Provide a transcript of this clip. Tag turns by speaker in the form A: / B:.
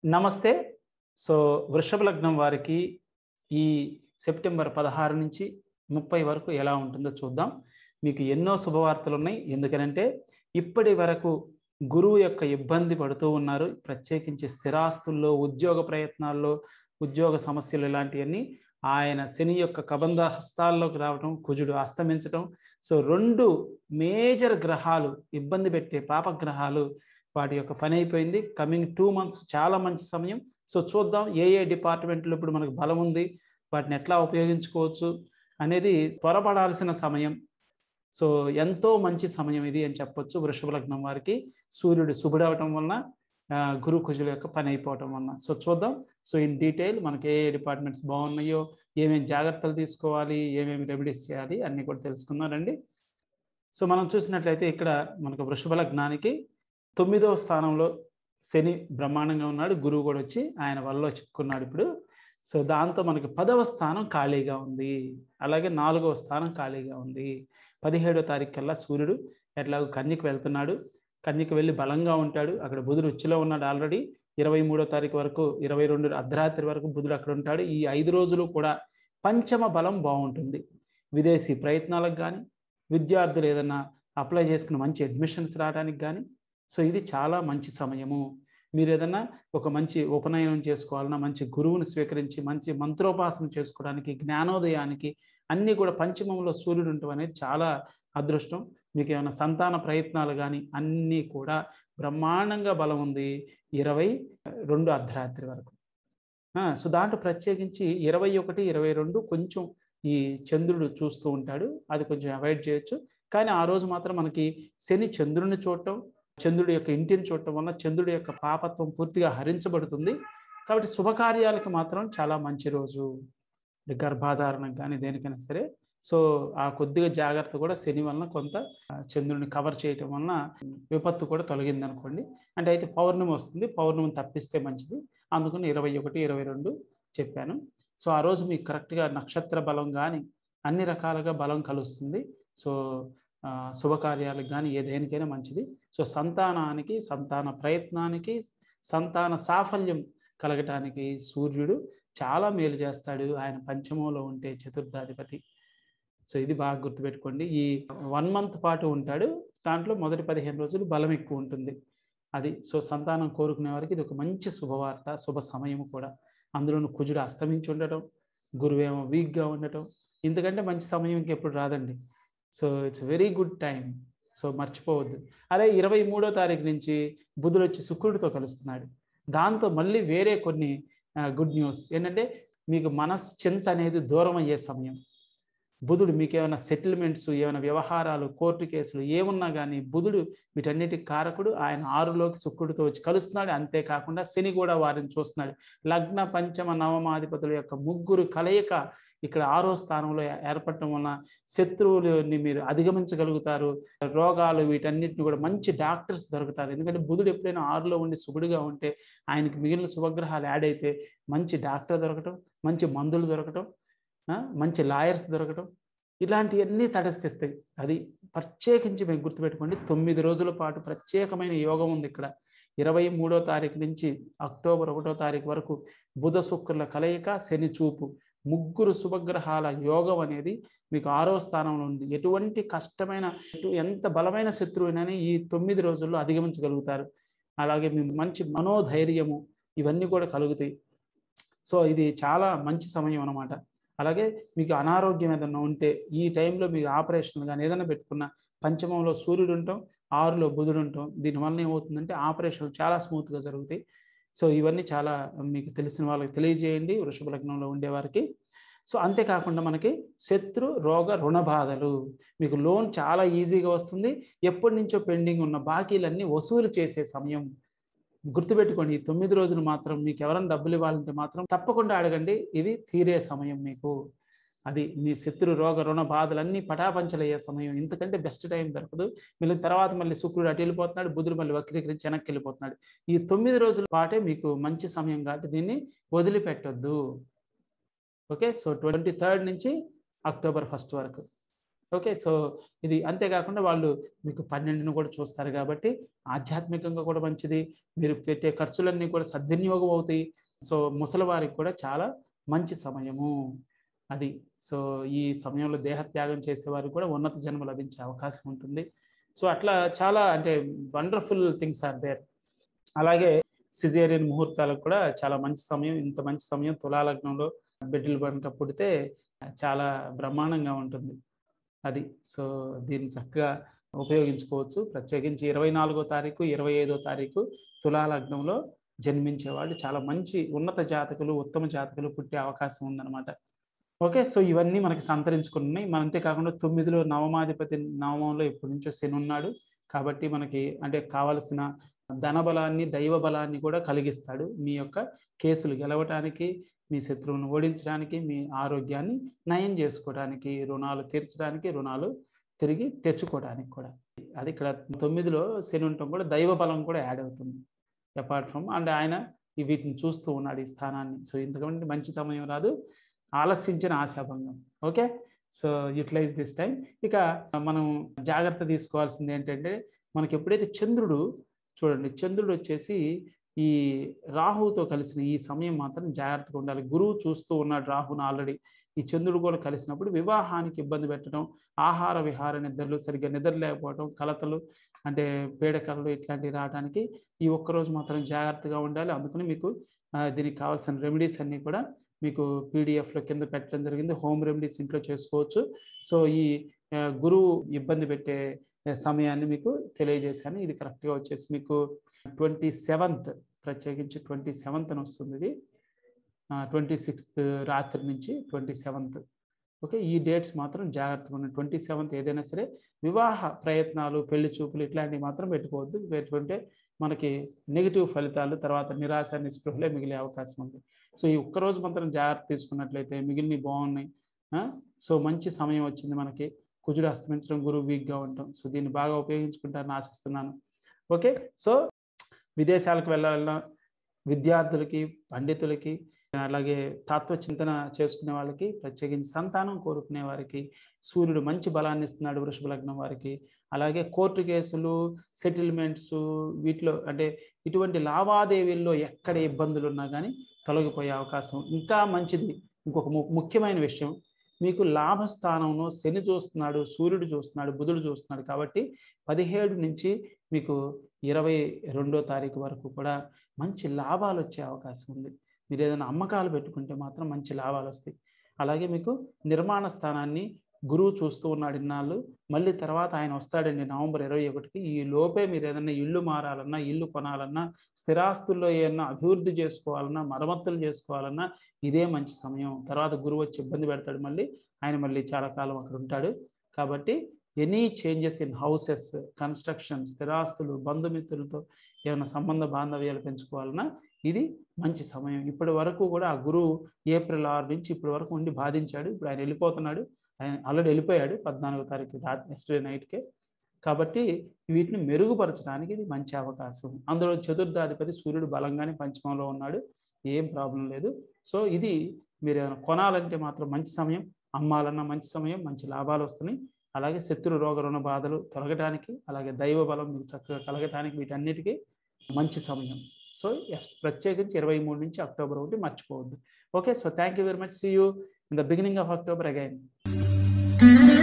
A: నమస్తే సో వృషభ లగ్నం వారికి ఈ సెప్టెంబర్ పదహారు నుంచి ముప్పై వరకు ఎలా ఉంటుందో చూద్దాం మీకు ఎన్నో శుభవార్తలు ఉన్నాయి ఎందుకనంటే ఇప్పటి వరకు గురువు యొక్క ఇబ్బంది పడుతూ ఉన్నారు ప్రత్యేకించి స్థిరాస్తుల్లో ఉద్యోగ ప్రయత్నాల్లో ఉద్యోగ సమస్యలు ఇలాంటివన్నీ ఆయన శని యొక్క కబంధ హస్తాల్లోకి రావడం కుజుడు అస్తమించడం సో రెండు మేజర్ గ్రహాలు ఇబ్బంది పెట్టే పాపగ్రహాలు వాటి యొక్క పని అయిపోయింది కమింగ్ టూ మంత్స్ చాలా మంచి సమయం సో చూద్దాం ఏ ఏ డిపార్ట్మెంట్లో ఇప్పుడు మనకు బలం ఉంది వాటిని ఎట్లా ఉపయోగించుకోవచ్చు అనేది త్వరపడాల్సిన సమయం సో ఎంతో మంచి సమయం ఇది అని చెప్పొచ్చు వృషభ లగ్నం వారికి సూర్యుడు శుభుడవటం వలన గురు కుజుల యొక్క పని అయిపోవటం వలన సో చూద్దాం సో ఇన్ డీటెయిల్ మనకి ఏ ఏ డిపార్ట్మెంట్స్ బాగున్నాయో ఏమేమి జాగ్రత్తలు తీసుకోవాలి ఏమేమి రెమెడీస్ చేయాలి అన్నీ కూడా తెలుసుకుందాం రండి సో మనం చూసినట్లయితే ఇక్కడ మనకు వృషభ లగ్నానికి తొమ్మిదవ స్థానంలో శని బ్రహ్మాండంగా ఉన్నాడు గురువు కూడా వచ్చి ఆయన వల్ల చిక్కున్నాడు ఇప్పుడు సో దాంతో మనకి పదవ స్థానం ఖాళీగా ఉంది అలాగే నాలుగవ స్థానం ఖాళీగా ఉంది పదిహేడో తారీఖు కల్లా సూర్యుడు ఎట్లాగో కన్యకు వెళ్తున్నాడు కన్యకు వెళ్ళి బలంగా ఉంటాడు అక్కడ బుధుడు ఉచ్చులో ఉన్నాడు ఆల్రెడీ ఇరవై మూడో తారీఖు వరకు ఇరవై రెండు అర్ధరాత్రి వరకు బుధుడు అక్కడ ఉంటాడు ఈ ఐదు రోజులు కూడా పంచమ బలం బాగుంటుంది విదేశీ ప్రయత్నాలకు కానీ విద్యార్థులు ఏదన్నా అప్లై చేసుకుని మంచి అడ్మిషన్స్ రావడానికి కానీ సో ఇది చాలా మంచి సమయము మీరు ఏదన్నా ఒక మంచి ఉపనయనం చేసుకోవాలన్నా మంచి గురువుని స్వీకరించి మంచి మంత్రోపాసన చేసుకోవడానికి జ్ఞానోదయానికి అన్నీ కూడా పంచమంలో సూర్యుడు ఉండటం అనేది చాలా అదృష్టం మీకు ఏమైనా సంతాన ప్రయత్నాలు కానీ అన్నీ కూడా బ్రహ్మాండంగా బలం ఉంది ఇరవై రెండు అర్ధరాత్రి వరకు సో దాంట్లో ప్రత్యేకించి ఇరవై ఒకటి ఇరవై రెండు కొంచెం ఈ చంద్రుడు చూస్తూ ఉంటాడు అది కొంచెం అవాయిడ్ చేయొచ్చు కానీ ఆ రోజు మాత్రం మనకి శని చంద్రుడిని చూడటం చంద్రుడి యొక్క ఇంటిని చూడటం వల్ల చంద్రుడి యొక్క పాపత్వం పూర్తిగా హరించబడుతుంది కాబట్టి శుభకార్యాలకు మాత్రం చాలా మంచి రోజు గర్భాధారణకు కానీ దేనికైనా సరే సో ఆ కొద్దిగా జాగ్రత్త కూడా శని వలన కొంత చంద్రుడిని కవర్ చేయటం వలన విపత్తు కూడా తొలగింది అనుకోండి అంటే అయితే పౌర్ణమి వస్తుంది పౌర్ణమిని తప్పిస్తే మంచిది అందుకని ఇరవై ఒకటి ఇరవై రెండు చెప్పాను సో ఆ రోజు మీకు కరెక్ట్గా నక్షత్ర బలం కానీ అన్ని రకాలుగా బలం కలుస్తుంది సో శుభకార్యాలకు కానీ ఏ దేనికైనా మంచిది సో సంతానానికి సంతాన ప్రయత్నానికి సంతాన సాఫల్యం కలగటానికి సూర్యుడు చాలా మేలు చేస్తాడు ఆయన పంచమంలో ఉంటే చతుర్థాధిపతి సో ఇది బాగా గుర్తుపెట్టుకోండి ఈ వన్ మంత్ పాటు ఉంటాడు దాంట్లో మొదటి పదిహేను రోజులు బలం ఎక్కువ ఉంటుంది అది సో సంతానం కోరుకునే వారికి ఇది ఒక మంచి శుభవార్త శుభ సమయం కూడా అందులోనూ కుజుడు అస్తమించి ఉండటం గురువేమో వీక్గా ఉండటం ఇంతకంటే మంచి సమయం ఇంకెప్పుడు రాదండి so it's very good time so మర్చిపోవద్దు అదే ఇరవై మూడో తారీఖు నుంచి బుధుడు వచ్చి శుక్రుడితో కలుస్తున్నాడు దాంతో మళ్ళీ వేరే కొన్ని గుడ్ న్యూస్ ఏంటంటే మీకు మనశ్చింత అనేది దూరం అయ్యే సమయం బుధుడు మీకు ఏమైనా సెటిల్మెంట్స్ ఏమైనా వ్యవహారాలు కోర్టు కేసులు ఏమున్నా కానీ బుధుడు వీటన్నిటికి కారకుడు ఆయన ఆరులోకి శుక్రుడితో వచ్చి కలుస్తున్నాడు అంతేకాకుండా శని కూడా వారిని చూస్తున్నాడు లగ్న పంచమ నవమాధిపతుల యొక్క ముగ్గురు కలయిక ఇక్కడ ఆరో స్థానంలో ఏర్పడటం వలన శత్రువులని మీరు అధిగమించగలుగుతారు రోగాలు వీటన్నిటిని కూడా మంచి డాక్టర్స్ దొరుకుతారు ఎందుకంటే బుధుడు ఎప్పుడైనా ఆరులో ఉండి శుభుడుగా ఉంటే ఆయనకి మిగిలిన శుభగ్రహాలు యాడ్ అయితే మంచి డాక్టర్ దొరకటం మంచి మందులు దొరకటం మంచి లాయర్స్ దొరకటం ఇలాంటివన్నీ తటస్థిస్తాయి అది ప్రత్యేకించి మీరు గుర్తుపెట్టుకోండి తొమ్మిది రోజుల పాటు ప్రత్యేకమైన యోగం ఉంది ఇక్కడ ఇరవై మూడో తారీఖు నుంచి అక్టోబర్ ఒకటో తారీఖు వరకు బుధ శుక్రుల కలయిక శని చూపు ముగ్గురు శుభగ్రహాల యోగం అనేది మీకు ఆరో స్థానంలో ఉంది ఎటువంటి కష్టమైన ఎంత బలమైన శత్రువునని ఈ తొమ్మిది రోజుల్లో అధిగమించగలుగుతారు అలాగే మీ మంచి మనోధైర్యము ఇవన్నీ కూడా కలుగుతాయి సో ఇది చాలా మంచి సమయం అనమాట అలాగే మీకు అనారోగ్యం ఏదైనా ఉంటే ఈ టైంలో మీకు ఆపరేషన్ కానీ ఏదైనా పెట్టుకున్న పంచమంలో సూర్యుడు ఉంటాం ఆరులో బుధుడు ఉంటాం దీనివల్ల ఏమవుతుందంటే ఆపరేషన్లు చాలా స్మూత్గా జరుగుతాయి సో ఇవన్నీ చాలా మీకు తెలిసిన వాళ్ళకి తెలియజేయండి వృషభ లగ్నంలో ఉండేవారికి సో అంతేకాకుండా మనకి శత్రు రోగ రుణ బాధలు మీకు లోన్ చాలా ఈజీగా వస్తుంది ఎప్పటి నుంచో పెండింగ్ ఉన్న బాకీలన్నీ వసూలు చేసే సమయం గుర్తుపెట్టుకోండి ఈ తొమ్మిది రోజులు మాత్రం మీకు ఎవరైనా డబ్బులు ఇవ్వాలంటే మాత్రం తప్పకుండా అడగండి ఇది తీరే సమయం మీకు అది మీ శత్రు రోగ రుణ బాధలన్నీ పటాపంచలయ్యే సమయం ఇంతకంటే బెస్ట్ టైం దొరకదు మళ్ళీ తర్వాత మళ్ళీ శుక్రుడు అటు వెళ్ళిపోతున్నాడు బుధుడు మళ్ళీ వక్రీకరించి వెనక్కి వెళ్ళిపోతున్నాడు ఈ తొమ్మిది రోజుల పాటే మీకు మంచి సమయం కాబట్టి దీన్ని వదిలిపెట్టొద్దు ఓకే సో ట్వంటీ థర్డ్ నుంచి అక్టోబర్ ఫస్ట్ వరకు ఓకే సో ఇది అంతేకాకుండా వాళ్ళు మీకు పన్నెండును కూడా చూస్తారు కాబట్టి ఆధ్యాత్మికంగా కూడా మంచిది మీరు పెట్టే ఖర్చులన్నీ కూడా సద్వినియోగం అవుతాయి సో ముసలి వారికి కూడా చాలా మంచి సమయము అది సో ఈ సమయంలో దేహత్యాగం చేసేవారికి కూడా ఉన్నత జన్మ లభించే అవకాశం ఉంటుంది సో అట్లా చాలా అంటే వండర్ఫుల్ థింగ్స్ ఆర్ దేర్ అలాగే సిజేరియన్ ముహూర్తాలకు కూడా చాలా మంచి సమయం ఇంత మంచి సమయం తులాలగ్నంలో బిడ్డలు కనుక పుడితే చాలా బ్రహ్మాండంగా ఉంటుంది అది సో దీన్ని చక్కగా ఉపయోగించుకోవచ్చు ప్రత్యేకించి ఇరవై నాలుగో తారీఖు ఇరవై ఐదో తారీఖు తులాలగ్నంలో జన్మించే వాళ్ళు చాలా మంచి ఉన్నత జాతకులు ఉత్తమ జాతకులు పుట్టే అవకాశం ఉందన్నమాట ఓకే సో ఇవన్నీ మనకి సంతరించుకున్నాయి మన అంతేకాకుండా తొమ్మిదిలో నవమాధిపతి నవమంలో ఎప్పటి నుంచో శని ఉన్నాడు కాబట్టి మనకి అంటే కావలసిన ధన బలాన్ని దైవ బలాన్ని కూడా కలిగిస్తాడు మీ యొక్క కేసులు గెలవటానికి మీ శత్రువును ఓడించడానికి మీ ఆరోగ్యాన్ని నయం చేసుకోవడానికి రుణాలు తీర్చడానికి రుణాలు తిరిగి తెచ్చుకోవడానికి కూడా అది ఇక్కడ తొమ్మిదిలో శని ఉండటం కూడా దైవ బలం కూడా యాడ్ అవుతుంది అపార్ట్ ఫ్రమ్ అండ్ ఆయన ఈ వీటిని చూస్తూ ఉన్నాడు ఈ స్థానాన్ని సో ఇంతకంటే మంచి సమయం రాదు ఆలస్యించిన ఆశాభంగం okay so utilise this time ఇక మనం జాగ్రత్త తీసుకోవాల్సింది ఏంటంటే మనకి ఎప్పుడైతే చంద్రుడు చూడండి చంద్రుడు వచ్చేసి ఈ రాహువుతో కలిసిన ఈ సమయం మాత్రం జాగ్రత్తగా ఉండాలి గురువు చూస్తూ ఉన్నాడు రాహుని ఆల్రెడీ ఈ చంద్రుడు కూడా కలిసినప్పుడు వివాహానికి ఇబ్బంది పెట్టడం ఆహార విహార నిద్రలు సరిగ్గా నిద్ర లేకపోవడం కలతలు అంటే పీడకలలు ఇట్లాంటివి రావడానికి ఈ ఒక్కరోజు మాత్రం జాగ్రత్తగా ఉండాలి అందుకని మీకు దీనికి కావాల్సిన రెమెడీస్ అన్నీ కూడా మీకు పీడిఎఫ్లో కింద పెట్టడం జరిగింది హోమ్ రెమెడీస్ ఇంట్లో చేసుకోవచ్చు సో ఈ గురువు ఇబ్బంది పెట్టే సమయాన్ని మీకు తెలియజేశాను ఇది కరెక్ట్గా వచ్చేసి మీకు ట్వంటీ సెవెంత్ ప్రత్యేకించి ట్వంటీ సెవెంత్ అని వస్తుంది ఇది ట్వంటీ సిక్స్త్ రాత్రి నుంచి ట్వంటీ సెవెంత్ ఓకే ఈ డేట్స్ మాత్రం జాగ్రత్తగా ఉన్నాయి ట్వంటీ సెవెంత్ ఏదైనా సరే వివాహ ప్రయత్నాలు పెళ్లి చూపులు ఇట్లాంటివి మాత్రం పెట్టుకోవద్దు పెట్టుకుంటే మనకి నెగిటివ్ ఫలితాలు తర్వాత నిరాశ నిస్పృహలే మిగిలే అవకాశం ఉంది సో ఈ ఒక్కరోజు మాత్రం జాగ్రత్త తీసుకున్నట్లయితే మిగిలినవి బాగున్నాయి సో మంచి సమయం వచ్చింది మనకి కుజుడు అస్తమించడం గురువు వీక్గా ఉంటాం సో దీన్ని బాగా ఉపయోగించుకుంటారని ఆశిస్తున్నాను ఓకే సో విదేశాలకు వెళ్ళాలన్నా విద్యార్థులకి పండితులకి అలాగే తత్వ చింతన చేసుకునే వాళ్ళకి ప్రత్యేకించి సంతానం కోరుకునే వారికి సూర్యుడు మంచి బలాన్ని ఇస్తున్నాడు వృషభ లగ్నం వారికి అలాగే కోర్టు కేసులు సెటిల్మెంట్స్ వీటిలో అంటే ఇటువంటి లావాదేవీల్లో ఎక్కడ ఇబ్బందులు ఉన్నా కానీ తొలగిపోయే అవకాశం ఇంకా మంచిది ఇంకొక ముఖ్యమైన విషయం మీకు లాభస్థానంలో శని చూస్తున్నాడు సూర్యుడు చూస్తున్నాడు బుధుడు చూస్తున్నాడు కాబట్టి పదిహేడు నుంచి మీకు ఇరవై రెండో తారీఖు వరకు కూడా మంచి లాభాలు వచ్చే అవకాశం ఉంది మీరు ఏదైనా అమ్మకాలు పెట్టుకుంటే మాత్రం మంచి లాభాలు వస్తాయి అలాగే మీకు నిర్మాణ స్థానాన్ని గురువు చూస్తూ ఉన్నాడు ఇన్నాళ్ళు మళ్ళీ తర్వాత ఆయన వస్తాడండి నవంబర్ ఇరవై ఒకటికి ఈ లోపే మీరు ఏదైనా ఇల్లు మారాలన్నా ఇల్లు కొనాలన్నా స్థిరాస్తుల్లో ఏమన్నా అభివృద్ధి చేసుకోవాలన్నా మరమ్మతులు చేసుకోవాలన్నా ఇదే మంచి సమయం తర్వాత గురువు వచ్చి ఇబ్బంది పెడతాడు మళ్ళీ ఆయన మళ్ళీ చాలా కాలం అక్కడ ఉంటాడు కాబట్టి any changes in houses construction స్థిరాస్తులు బంధుమిత్రులతో ఏమైనా సంబంధ బాంధవ్యాలు పెంచుకోవాలన్నా ఇది మంచి సమయం ఇప్పటి వరకు కూడా ఆ గురువు ఏప్రిల్ ఆరు నుంచి ఇప్పటి వరకు ఉండి బాధించాడు ఇప్పుడు ఆయన వెళ్ళిపోతున్నాడు ఆయన ఆల్రెడీ వెళ్ళిపోయాడు పద్నాలుగో తారీఖు రాత్రి నెక్స్ట్ డే నైట్కే కాబట్టి వీటిని మెరుగుపరచడానికి ఇది మంచి అవకాశం అందులో చతుర్థాధిపతి సూర్యుడు బలంగానే పంచమంలో ఉన్నాడు ఏం ప్రాబ్లం లేదు సో ఇది మీరు ఏమైనా కొనాలంటే మాత్రం మంచి సమయం అమ్మాలన్నా మంచి సమయం మంచి లాభాలు వస్తున్నాయి అలాగే శత్రు రోగ రుణ బాధలు తొలగటానికి అలాగే దైవ బలం మీకు చక్కగా కలగటానికి వీటన్నిటికీ మంచి సమయం సో ఎస్ ప్రత్యేకించి ఇరవై మూడు నుంచి అక్టోబర్ ఒకటి మర్చిపోవద్దు okay so thank you very much see you in the beginning of October again